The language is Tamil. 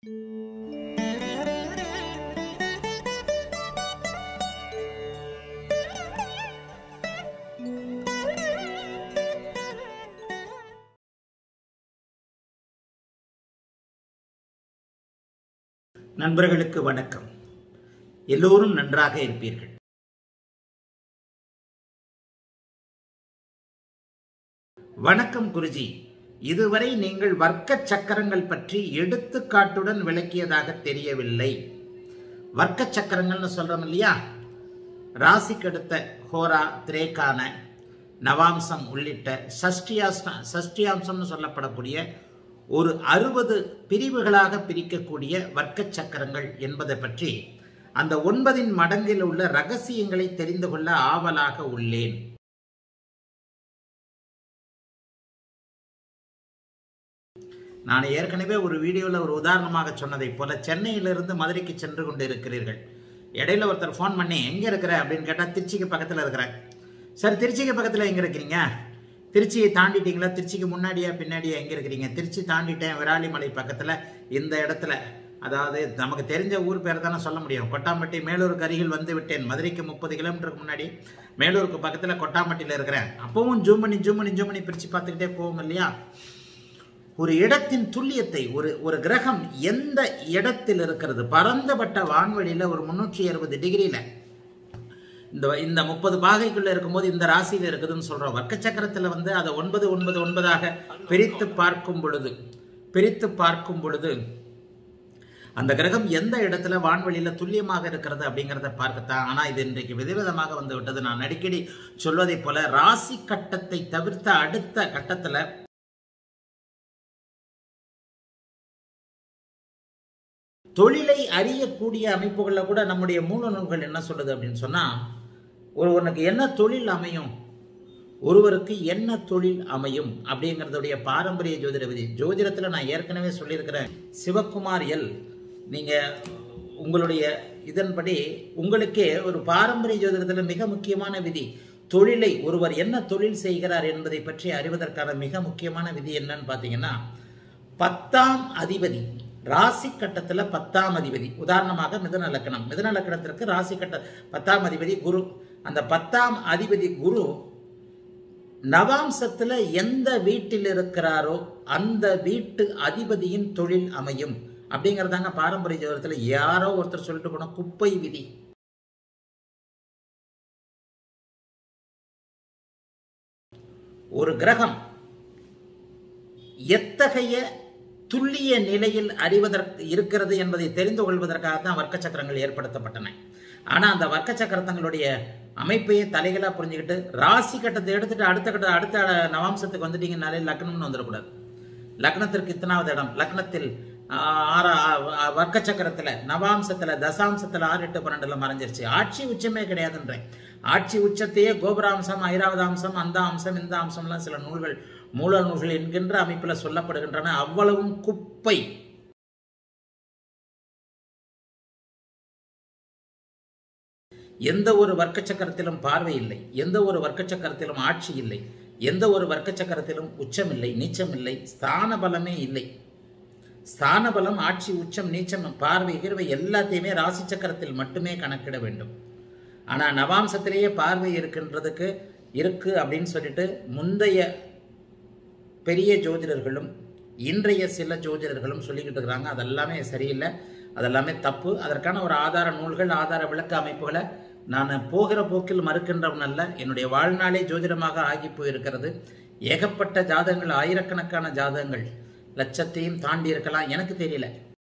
நண்பர்களுக்கு வணக்கம் எல்லோரும் நன்றாக இருப்பீர்கள் வணக்கம் குருஜி இதுவரை நீங்கள் வர்க்க சக்கரங்கள் பற்றி எடுத்துக்காட்டுடன் விளக்கியதாக தெரியவில்லை வர்க்க சக்கரங்கள்னு சொல்றோம் இல்லையா ராசிக்கு அடுத்த ஹோரா திரேக்கான நவாம்சம் உள்ளிட்ட சஷ்டியாஸ்ட சஷ்டியாம்சம்னு சொல்லப்படக்கூடிய ஒரு அறுபது பிரிவுகளாக பிரிக்கக்கூடிய வர்க்க சக்கரங்கள் என்பதை பற்றி அந்த ஒன்பதின் மடங்கில் உள்ள ரகசியங்களை தெரிந்து கொள்ள ஆவலாக உள்ளேன் நான் ஏற்கனவே ஒரு வீடியோவில் ஒரு உதாரணமாக சொன்னதைப் போல சென்னையிலிருந்து மதுரைக்கு சென்று கொண்டு இருக்கிறீர்கள் இடையில ஒருத்தர் ஃபோன் பண்ணி எங்கே இருக்கிற அப்படின்னு கேட்டால் திருச்சிக்கு பக்கத்தில் இருக்கிறேன் சார் திருச்சிக்கு பக்கத்தில் எங்கே இருக்கிறீங்க திருச்சியை தாண்டிட்டீங்களா திருச்சிக்கு முன்னாடியா பின்னாடியா எங்கே இருக்கிறீங்க திருச்சி தாண்டிட்டேன் விராலிமலை பக்கத்தில் இந்த இடத்துல அதாவது நமக்கு தெரிஞ்ச ஊர் பேர் தானே சொல்ல முடியும் கொட்டாம்பட்டி மேலூருக்கு அருகில் வந்து விட்டேன் மதுரைக்கு முப்பது கிலோமீட்டருக்கு முன்னாடி மேலூருக்கு பக்கத்தில் கொட்டாம்பட்டியில் இருக்கிறேன் அப்பவும் ஜூம் பண்ணி ஜூம் பண்ணி ஜூம் பண்ணி பிரித்து பார்த்துக்கிட்டே போவோம் இல்லையா ஒரு இடத்தின் துல்லியத்தை ஒரு ஒரு கிரகம் எந்த இடத்தில் இருக்கிறது பரந்தப்பட்ட வான்வெளியில் ஒரு முன்னூற்றி அறுபது டிகிரியில் இந்த இந்த முப்பது பாகைக்குள்ள இருக்கும்போது இந்த ராசியில் இருக்குதுன்னு சொல்றோம் வர்க்க சக்கரத்தில் வந்து அதை ஒன்பது ஒன்பது ஒன்பதாக பிரித்து பார்க்கும் பொழுது பிரித்து பார்க்கும் பொழுது அந்த கிரகம் எந்த இடத்துல வான்வெளியில துல்லியமாக இருக்கிறது அப்படிங்கிறத பார்க்கத்தான் ஆனா இது இன்றைக்கு விதவிதமாக வந்து விட்டது நான் அடிக்கடி சொல்வதை போல ராசி கட்டத்தை தவிர்த்த அடுத்த கட்டத்துல தொழிலை அறியக்கூடிய அமைப்புகளில் கூட நம்முடைய மூல நூல்கள் என்ன சொல்லுது அப்படின்னு சொன்னா ஒருவனுக்கு என்ன தொழில் அமையும் ஒருவருக்கு என்ன தொழில் அமையும் அப்படிங்கிறதுடைய பாரம்பரிய ஜோதிட விதி ஜோதிடத்தில் நான் ஏற்கனவே சொல்லியிருக்கிறேன் சிவக்குமார் எல் நீங்கள் உங்களுடைய இதன்படி உங்களுக்கே ஒரு பாரம்பரிய ஜோதிடத்தில் மிக முக்கியமான விதி தொழிலை ஒருவர் என்ன தொழில் செய்கிறார் என்பதை பற்றி அறிவதற்கான மிக முக்கியமான விதி என்னன்னு பார்த்தீங்கன்னா பத்தாம் அதிபதி ராசி கட்டத்தில் பத்தாம் அதிபதி உதாரணமாக மிதன லக்கணம் மிதன லக்கணத்திற்கு ராசி கட்ட பத்தாம் அதிபதி குரு அந்த பத்தாம் அதிபதி குரு நவாம்சத்துல எந்த வீட்டில் இருக்கிறாரோ அந்த வீட்டு அதிபதியின் தொழில் அமையும் அப்படிங்கிறதாங்க பாரம்பரிய ஜோதத்தில் யாரோ ஒருத்தர் சொல்லிட்டு போன குப்பை விதி ஒரு கிரகம் எத்தகைய துல்லிய நிலையில் அறிவதற்கு இருக்கிறது என்பதை தெரிந்து கொள்வதற்காக தான் வர்க்க சக்கரங்கள் ஏற்படுத்தப்பட்டன ஆனால் அந்த வர்க்க சக்கரத்தங்களுடைய அமைப்பையே தலைகளாக புரிஞ்சுக்கிட்டு ராசி கட்டத்தை எடுத்துட்டு அடுத்த கட்ட அடுத்த நவாம்சத்துக்கு வந்துட்டீங்கனாலே லக்னம்னு வந்துடக்கூடாது லக்னத்திற்கு இத்தனாவது இடம் லக்னத்தில் ஆறா வர்க்க சக்கரத்தில் நவாம்சத்தில் தசாம்சத்தில் ஆறு எட்டு பன்னெண்டுல மறைஞ்சிருச்சு ஆட்சி உச்சமே கிடையாதுன்றேன் ஆட்சி உச்சத்தையே கோபுராம்சம் ஐராவது அம்சம் அந்த அம்சம் இந்த அம்சம்லாம் சில நூல்கள் மூல நூல்கள் என்கின்ற அமைப்பில் சொல்லப்படுகின்றன அவ்வளவும் குப்பை எந்த ஒரு வர்க்க சக்கரத்திலும் பார்வை இல்லை எந்த ஒரு வர்க்க சக்கரத்திலும் ஆட்சி இல்லை எந்த ஒரு வர்க்க சக்கரத்திலும் உச்சம் இல்லை நீச்சம் இல்லை ஸ்தான பலமே இல்லை ஸ்தான பலம் ஆட்சி உச்சம் நீச்சம் பார்வை கிருவை எல்லாத்தையுமே ராசி சக்கரத்தில் மட்டுமே கணக்கிட வேண்டும் ஆனால் நவாம்சத்திலேயே பார்வை இருக்கின்றதுக்கு இருக்கு அப்படின்னு சொல்லிட்டு முந்தைய பெரிய ஜோதிடர்களும் இன்றைய சில ஜோதிடர்களும் சொல்லிக்கிட்டு இருக்கிறாங்க அதெல்லாமே சரியில்லை அதெல்லாமே தப்பு அதற்கான ஒரு ஆதார நூல்கள் ஆதார விளக்க அமைப்புகளை நான் போகிற போக்கில் மறுக்கின்றவன் அல்ல என்னுடைய வாழ்நாளே ஜோதிடமாக ஆகி போயிருக்கிறது ஏகப்பட்ட ஜாதகங்கள் ஆயிரக்கணக்கான ஜாதகங்கள் லட்சத்தையும் தாண்டி இருக்கலாம் எனக்கு தெரியல